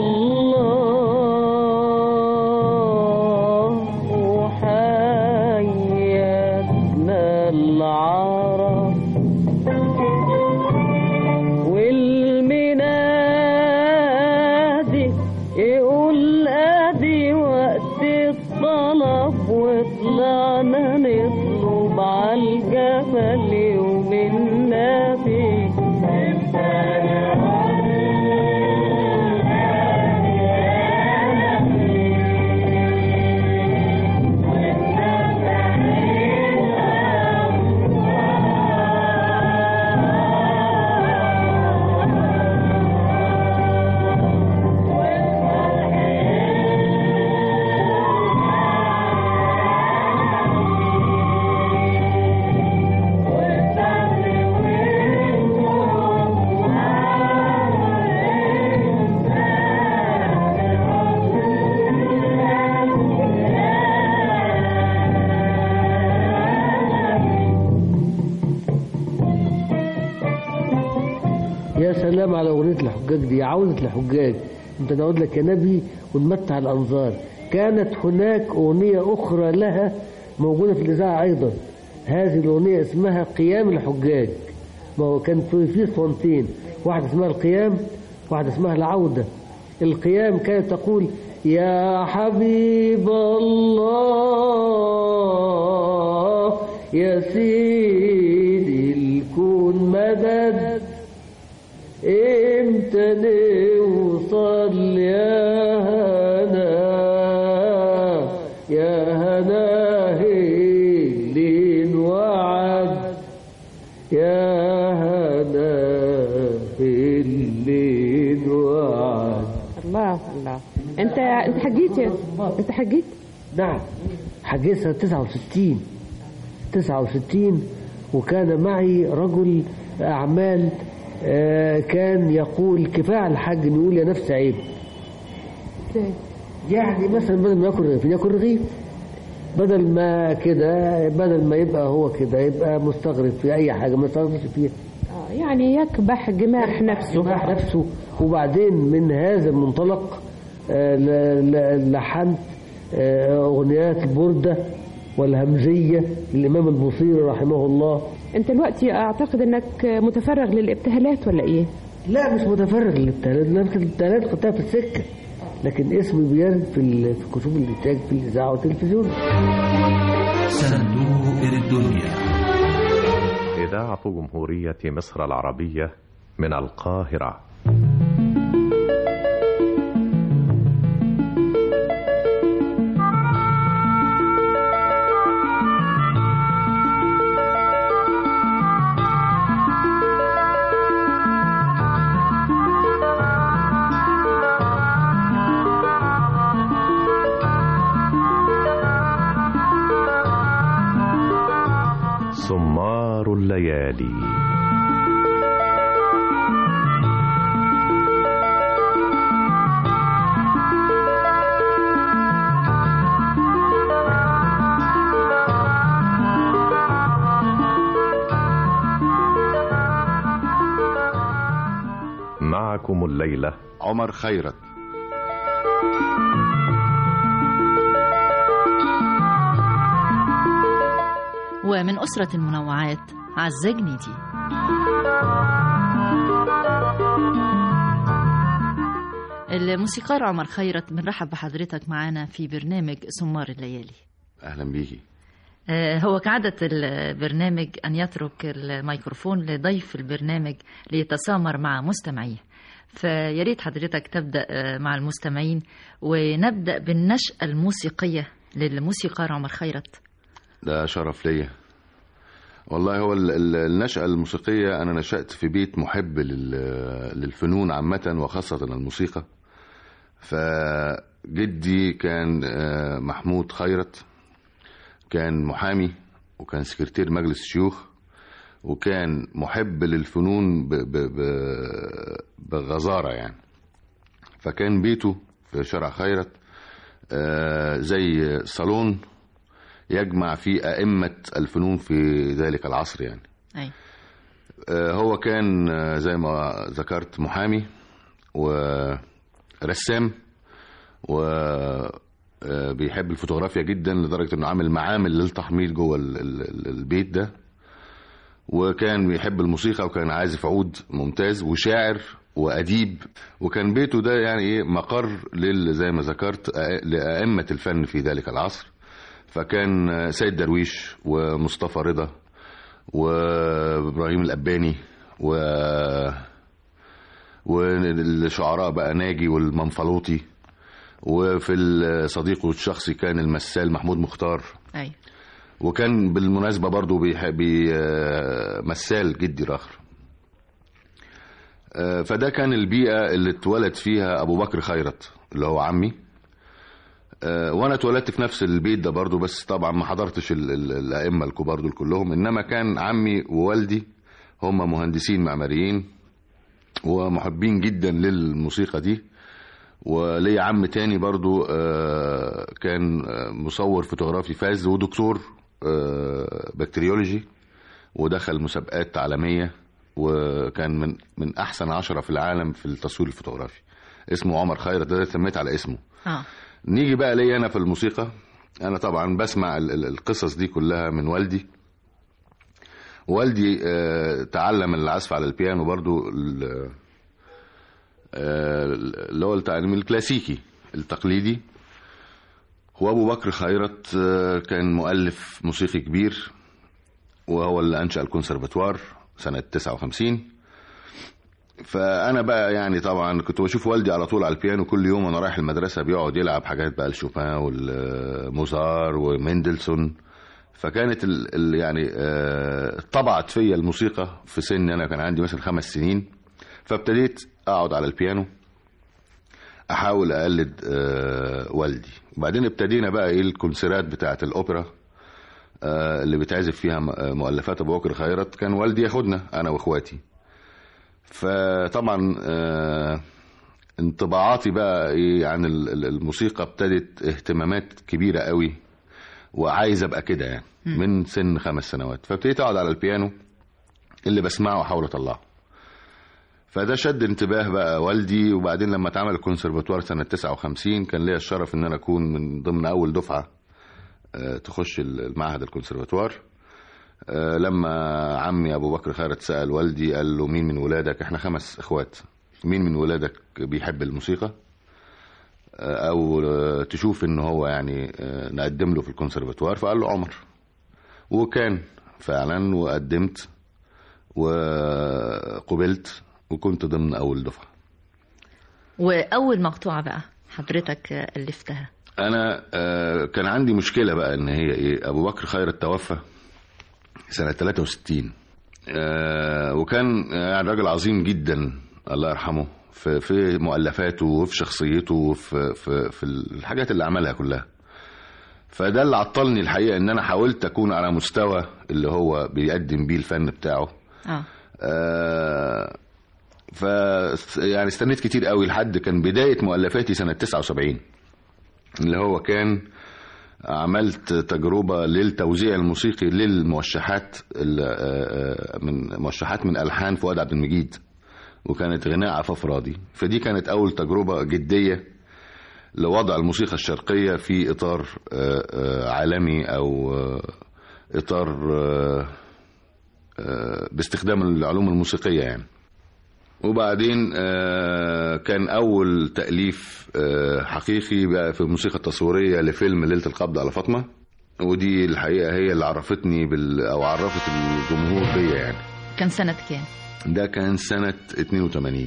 الله وحياتنا العرب والمنادي يقول ادي وقت الطلب وطلعنا نطلب عالجبل يوم النبي يا سلام على أغنية الحجاج دي عودة الحجاج أنت نعود لك يا نبي ونمتع الأنظار كانت هناك أغنية أخرى لها موجودة في الإذاعة أيضا هذه الأغنية اسمها قيام الحجاج ما هو كان في في صوتين واحدة اسمها القيام واحدة اسمها العودة القيام كانت تقول يا حبيب الله يا سيدي الكون مدد امتى نوصل يا هنا يا هنا اللي وعد يا هنا اللي وعد الله الله انت انت حجيت يا انت حجيت نعم حجيت سنة 69 69 وكان معي رجل أعمال آه، كان يقول كفاية على الحاج نقول يا نفس عيب يعني مثلا بدل ما ياكل رغيف ياكل رغيف بدل ما كده بدل ما يبقى هو كده يبقى مستغرب في اي حاجه ما يستغربش فيها آه، يعني يكبح جماح نفسه يباح نفسه وبعدين من هذا المنطلق آه، ل- ل- لحنت آه، اغنيات البرده والهمزيه للامام البوصيري رحمه الله انت دلوقتي اعتقد انك متفرغ للابتهالات ولا ايه لا مش متفرغ للابتهالات لأن الابتهالات خدتها في السكه لكن اسمي بيرد في ال- في كتب الانتاج في الاذاعه والتلفزيون صندوق الدنيا إذاعة جمهورية مصر العربية من القاهرة سمار الليالي معكم الليلة عمر خيرت ومن أسرة المنوعات عزة جنيدي الموسيقار عمر خيرت بنرحب بحضرتك معانا في برنامج سمار الليالي اهلا بيكي آه، هو كعادة البرنامج أن يترك الميكروفون لضيف البرنامج ليتسامر مع مستمعيه فياريت حضرتك تبدأ آه، مع المستمعين ونبدأ بالنشأة الموسيقية للموسيقار عمر خيرت ده شرف ليا والله هو ال- ال- النشأة الموسيقية أنا نشأت في بيت محب لل- للفنون عامة وخاصة الموسيقى فجدي كان آه، محمود خيرت كان محامي وكان سكرتير مجلس الشيوخ وكان محب للفنون ب- ب- ب- بغزارة يعني فكان بيته في شارع خيرت آه، زي صالون يجمع فيه أئمة الفنون في ذلك العصر يعني أي. آه، هو كان آه، زي ما ذكرت محامي ورسام وبيحب الفوتوغرافيا جدا لدرجة انه عامل معامل للتحميل جوه ال- ال- ال- البيت ده وكان بيحب الموسيقى وكان عازف عود ممتاز وشاعر وأديب وكان بيته ده يعني ايه مقر لل زي ما ذكرت أ- لأئمة الفن في ذلك العصر فكان آه، سيد درويش ومصطفى رضا وابراهيم الاباني و والشعراء بقى ناجي والمنفلوطي وفي الصديق الشخصي كان المسال محمود مختار أي. وكان بالمناسبة برضو بيحب مثال جدي راخر آه، فده كان البيئة اللي اتولد فيها أبو بكر خيرت اللي هو عمي آه، وانا اتولدت في نفس البيت ده برضو بس طبعا ما حضرتش ال- ال- الائمه الكبار دول كلهم انما كان عمي ووالدي هم مهندسين معماريين ومحبين جدا للموسيقى دي وليا عم تاني برضو آه، كان آه، مصور فوتوغرافي فاز ودكتور آه، بكتيريولوجي ودخل مسابقات عالمية وكان من من أحسن عشرة في العالم في التصوير الفوتوغرافي اسمه عمر خيرت ده سميت على اسمه آه. نيجي بقى ليا انا في الموسيقى انا طبعا بسمع ال- ال- القصص دي كلها من والدي والدي آه، تعلم العزف على البيانو برضو ال- آه، اللي هو التعليم الكلاسيكي التقليدي وابو بكر خيرت آه، كان مؤلف موسيقي كبير وهو اللي انشا الكونسرفاتوار سنه 59 فانا بقى يعني طبعا كنت بشوف والدي على طول على البيانو كل يوم وانا رايح المدرسه بيقعد يلعب حاجات بقى لشوبان والموزار ومندلسون فكانت ال ال يعني آه، طبعت فيا الموسيقى في سن انا كان عندي مثلا خمس سنين فابتديت اقعد على البيانو احاول اقلد آه، والدي وبعدين ابتدينا بقى ايه الكونسيرات بتاعه الاوبرا آه، اللي بتعزف فيها م- آه، مؤلفات ابو بكر خيرت كان والدي ياخدنا انا واخواتي فطبعا آه، انطباعاتي بقى ايه عن ال- ال- الموسيقى ابتدت اهتمامات كبيره قوي وعايز ابقى كده يعني مم. من سن خمس سنوات فابتديت اقعد على البيانو اللي بسمعه واحاول اطلعه فده شد انتباه بقى والدي وبعدين لما اتعمل الكونسرفاتوار سنة 59 كان ليا الشرف ان انا اكون من ضمن اول دفعة آه، تخش المعهد الكونسرفاتوار آه، لما عمي ابو بكر خيرت سأل والدي قال له مين من ولادك احنا خمس اخوات مين من ولادك بيحب الموسيقى آه، او آه، تشوف ان هو يعني آه، نقدم له في الكونسرفاتوار فقال له عمر وكان فعلا وقدمت وقبلت وكنت ضمن اول دفعه وأول مقطوعة بقى حضرتك ألفتها انا آه، كان عندي مشكله بقى ان هي ايه ابو بكر خيرت توفى سنه 63 آه، وكان يعني راجل عظيم جدا الله يرحمه في في مؤلفاته وفي شخصيته وفي في في الحاجات اللي عملها كلها فده اللي عطلني الحقيقه ان انا حاولت اكون على مستوى اللي هو بيقدم بيه الفن بتاعه اه آه، ف يعني استنيت كتير قوي لحد كان بدايه مؤلفاتي سنه 79 اللي هو كان عملت تجربة للتوزيع الموسيقي للموشحات ال- آه، آه، من موشحات من ألحان فؤاد عبد المجيد وكانت غناء عفاف راضي فدي كانت أول تجربة جدية لوضع الموسيقى الشرقية في إطار آه، آه، عالمي أو آه، إطار آه، آه، باستخدام العلوم الموسيقية يعني وبعدين آه، كان أول تأليف آه، حقيقي بقى في الموسيقى التصويرية لفيلم ليلة القبض على فاطمة ودي الحقيقة هي اللي عرفتني بال أو عرفت الجمهور بيا يعني كان سنة كام؟ ده كان سنة 82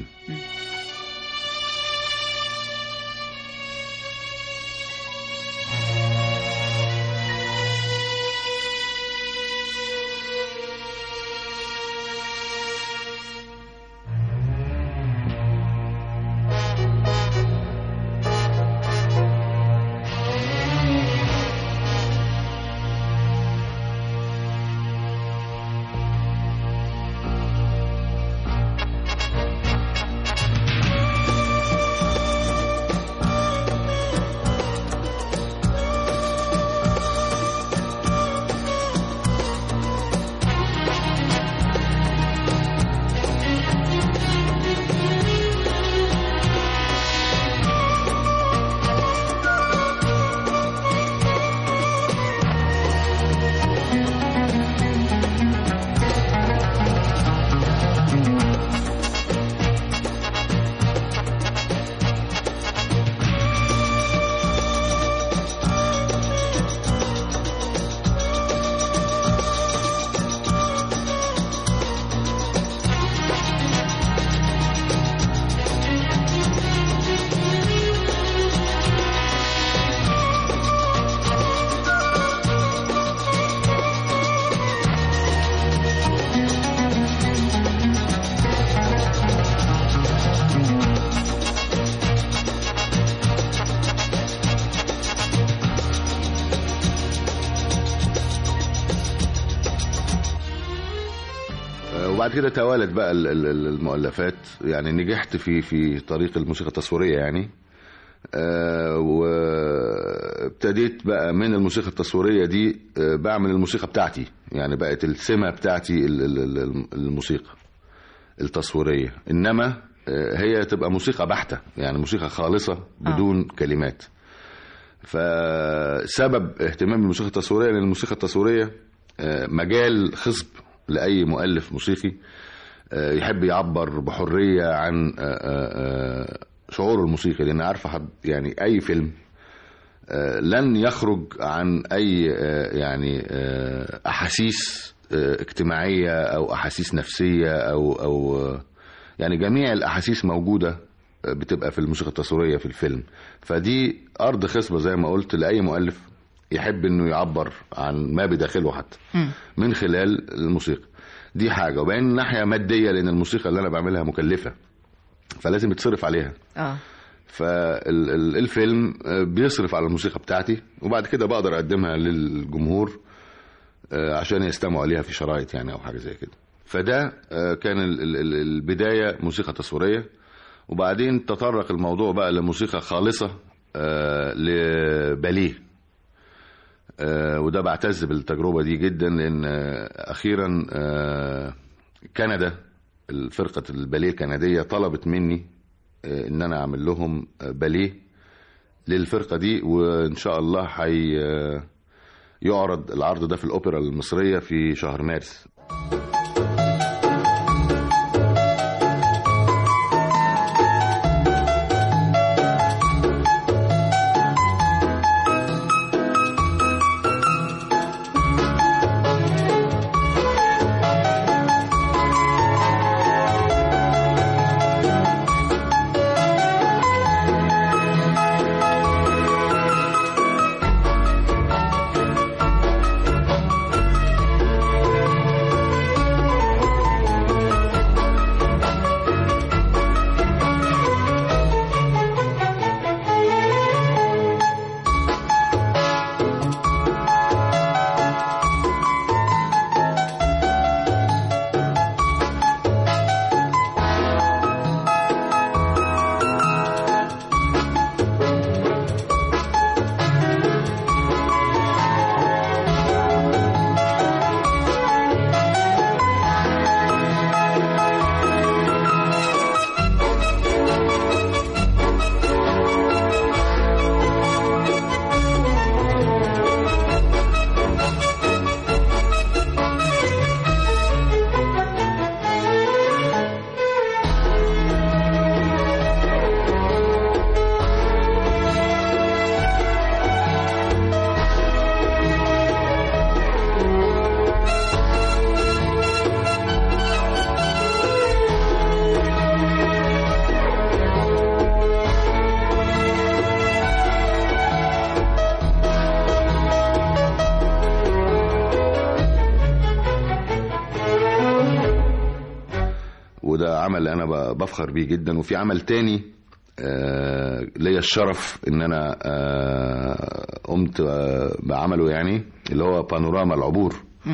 وبعد كده توالت بقى ال- ال- ال- المؤلفات يعني نجحت في في طريق الموسيقى التصويريه يعني آه، وابتديت بقى من الموسيقى التصويريه دي آه، بعمل الموسيقى بتاعتي يعني بقت السمه بتاعتي ال- ال- ال- الموسيقى التصويريه انما آه، هي تبقى موسيقى بحته يعني موسيقى خالصه بدون كلمات فسبب اهتمام بالموسيقى التصويريه لان الموسيقى التصويريه آه، مجال خصب لاي مؤلف موسيقي آه، يحب يعبر بحريه عن آه، آه، آه، شعوره الموسيقي لان عارفه حد يعني اي فيلم آه، لن يخرج عن اي آه، يعني آه، احاسيس آه، اجتماعيه او احاسيس نفسيه او او آه، يعني جميع الاحاسيس موجوده آه، بتبقى في الموسيقى التصويريه في الفيلم فدي ارض خصبه زي ما قلت لاي مؤلف يحب انه يعبر عن ما بداخله حتى من خلال الموسيقى دي حاجه وبعدين ناحيه ماديه لان الموسيقى اللي انا بعملها مكلفه فلازم يتصرف عليها اه فالفيلم بيصرف على الموسيقى بتاعتي وبعد كده بقدر اقدمها للجمهور آه، عشان يستمعوا عليها في شرايط يعني او حاجه زي كده فده آه، كان ال- ال- ال- البدايه موسيقى تصويريه وبعدين تطرق الموضوع بقى لموسيقى خالصه آه، لباليه آه، وده بعتز بالتجربة دي جدا لأن آه، أخيرا آه، كندا الفرقة الباليه الكندية طلبت مني آه، إن أنا أعمل لهم آه، باليه للفرقة دي وإن شاء الله حي آه، يعرض العرض ده في الأوبرا المصرية في شهر مارس وده عمل انا ب- بفخر بيه جدا وفي عمل تاني آه، ليا الشرف ان انا آه، قمت آه، بعمله يعني اللي هو بانوراما العبور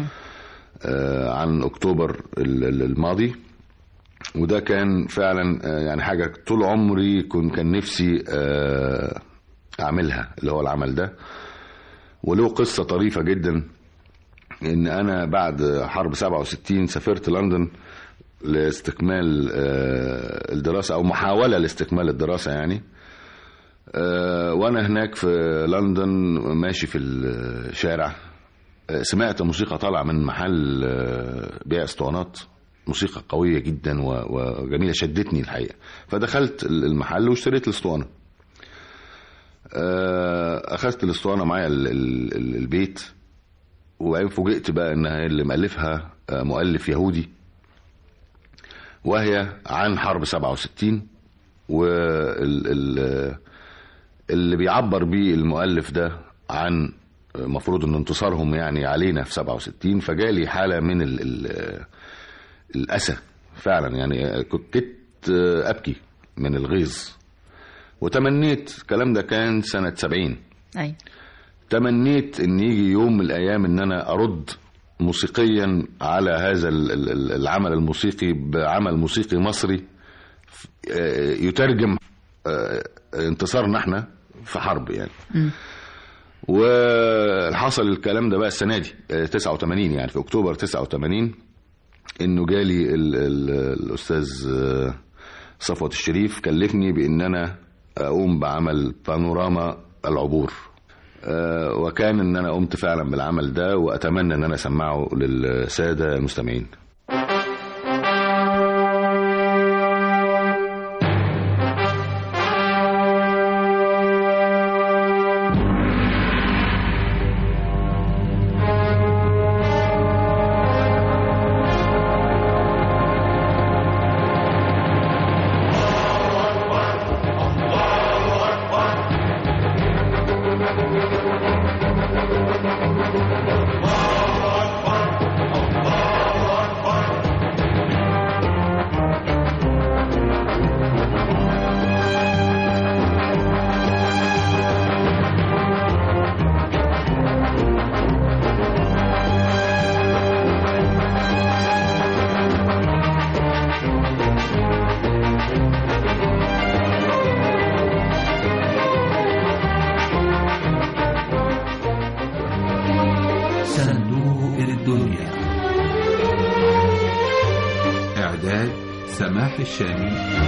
آه، عن اكتوبر ال- ال- الماضي وده كان فعلا آه، يعني حاجه طول عمري كنت كان نفسي آه، اعملها اللي هو العمل ده وله قصه طريفه جدا ان انا بعد حرب 67 سافرت لندن لاستكمال آه، الدراسة أو محاولة لاستكمال الدراسة يعني آه، وأنا هناك في لندن ماشي في الشارع آه، سمعت موسيقى طالعة من محل آه، بيع اسطوانات موسيقى قوية جدا و- وجميلة شدتني الحقيقة فدخلت المحل واشتريت الاسطوانة آه، أخذت الاسطوانة معايا ال- ال- ال- البيت وبعدين فوجئت بقى إنها اللي مؤلفها آه، مؤلف يهودي وهي عن حرب 67 وال اللي بيعبر بيه المؤلف ده عن المفروض ان انتصارهم يعني علينا في 67 فجالي حاله من ال ال الاسى فعلا يعني كنت ابكي من الغيظ وتمنيت الكلام ده كان سنه 70 أي تمنيت ان يجي يوم من الايام ان انا ارد موسيقيا على هذا ال- ال- ال- العمل الموسيقي بعمل موسيقي مصري آه، يترجم آه، انتصارنا احنا في حرب يعني وحصل الكلام ده بقى السنه دي آه، 89 يعني في اكتوبر 89 انه جالي ال ال الاستاذ آه، صفوت الشريف كلفني بان انا اقوم بعمل بانوراما العبور آه، وكان ان انا قمت فعلا بالعمل ده واتمنى ان انا اسمعه للساده المستمعين الله الإعداد سماح الشامي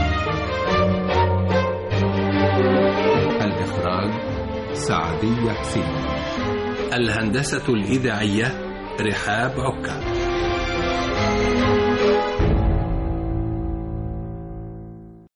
الإخراج سعدية حسين الهندسة الإذاعية رحاب عكا